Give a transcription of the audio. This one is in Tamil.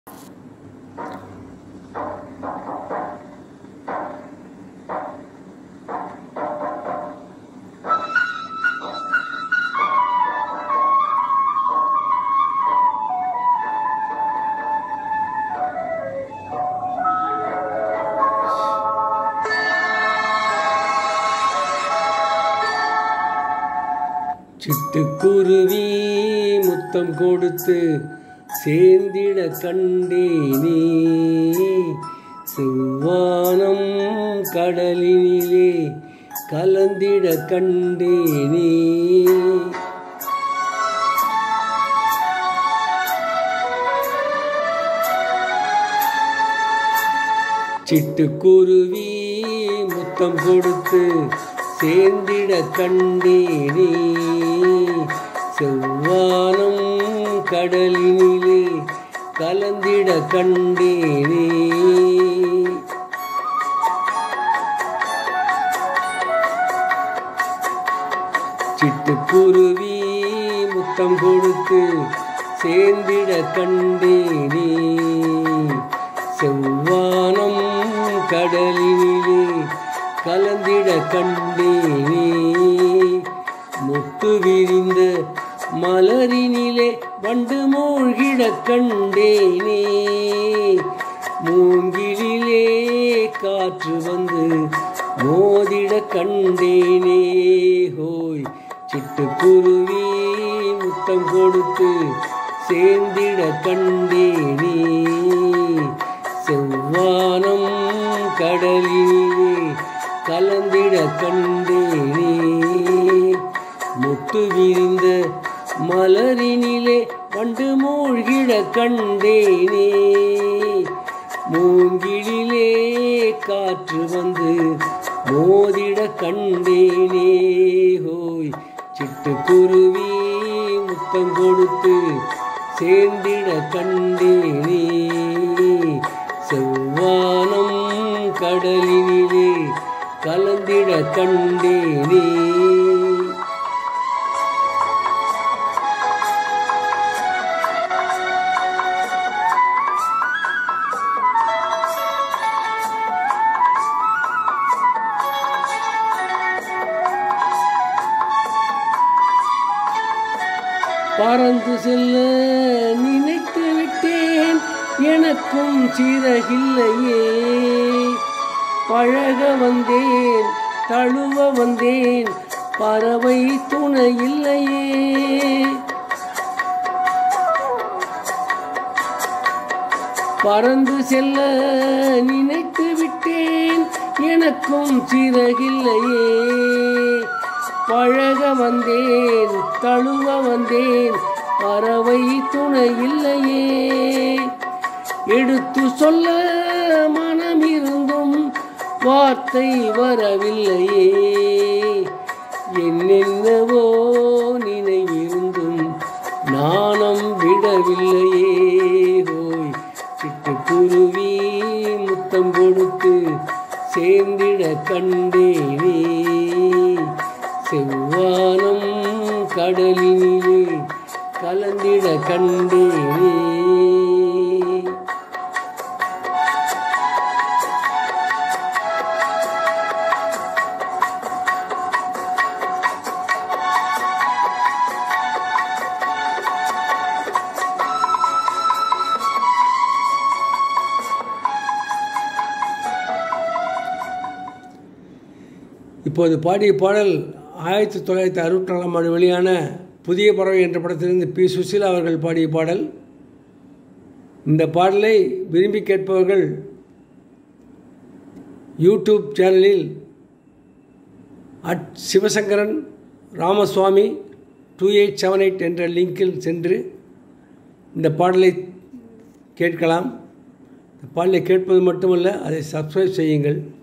சிட்டுக்குருவி முத்தம் கொடுத்து சேர்ந்திட கண்டேனே செவ்வானம் கடலினிலே கலந்திட கண்டேனே சிட்டுக்குருவி முத்தம் கொடுத்து சேர்ந்திட கண்டேனே செவ்வானம் கடலினிலே கலந்திட கண்டேனே சிட்டுக்குருவி முத்தம் கொடுத்து சேர்ந்திட கண்டேனே செவ்வானம் கடலினிலே கலந்திட கண்டேனே முத்து விரிந்த மலரினிலே வண்டு மூழ்கிட கண்டேனே மூங்கிலே காற்று வந்து மோதிட கண்டேனே ஹோய் சிட்டுக்குருவி முத்தம் கொடுத்து சேர்ந்திட கண்டேனே செவ்வானம் கடலிலே கலந்திட கண்டேனே முத்து விரிந்த மலரினிலே வண்டு மூழ்கிட கண்டேனே மூங்கிலே காற்று வந்து மோதிட கண்டேனே ஹோய் சிட்டுக்குருவி முத்தம் கொடுத்து சேர்ந்திட கண்டேனே செவ்வானம் கடலினிலே கலந்திட கண்டேனே பறந்து செல்ல நினைத்து விட்டேன் எனக்கும் சிறகில்லையே பழக வந்தேன் தழுவ வந்தேன் பறவை துணை இல்லையே பறந்து செல்ல நினைத்து விட்டேன் எனக்கும் சிறகில்லையே பழக வந்தேன் தழுவ வந்தேன் பறவை துணை இல்லையே எடுத்து சொல்ல மனம் இருந்தும் வார்த்தை வரவில்லையே என்னென்னவோ நினைவிருந்தும் நாணம் விடவில்லையே ஹோய் சிட்டுக்குருவி முத்தம் கொடுத்து சேர்ந்திட கண்டேனே செவ்வானம் கடலினிலே கலந்திட கண்டேனே இப்போது பாடிய பாடல் ஆயிரத்தி தொள்ளாயிரத்தி அறுபத்தி நாலாம் ஆண்டு வெளியான புதிய பறவை என்ற படத்திலிருந்து பி சுசீலா அவர்கள் பாடிய பாடல் இந்த பாடலை விரும்பி கேட்பவர்கள் யூடியூப் சேனலில் at Sivasankaran Ramaswamy two eight seven eight என்ற லிங்கில் சென்று இந்த பாடலை கேட்கலாம் இந்த பாடலை கேட்பது மட்டுமல்ல அதை சப்ஸ்கிரைப் செய்யுங்கள்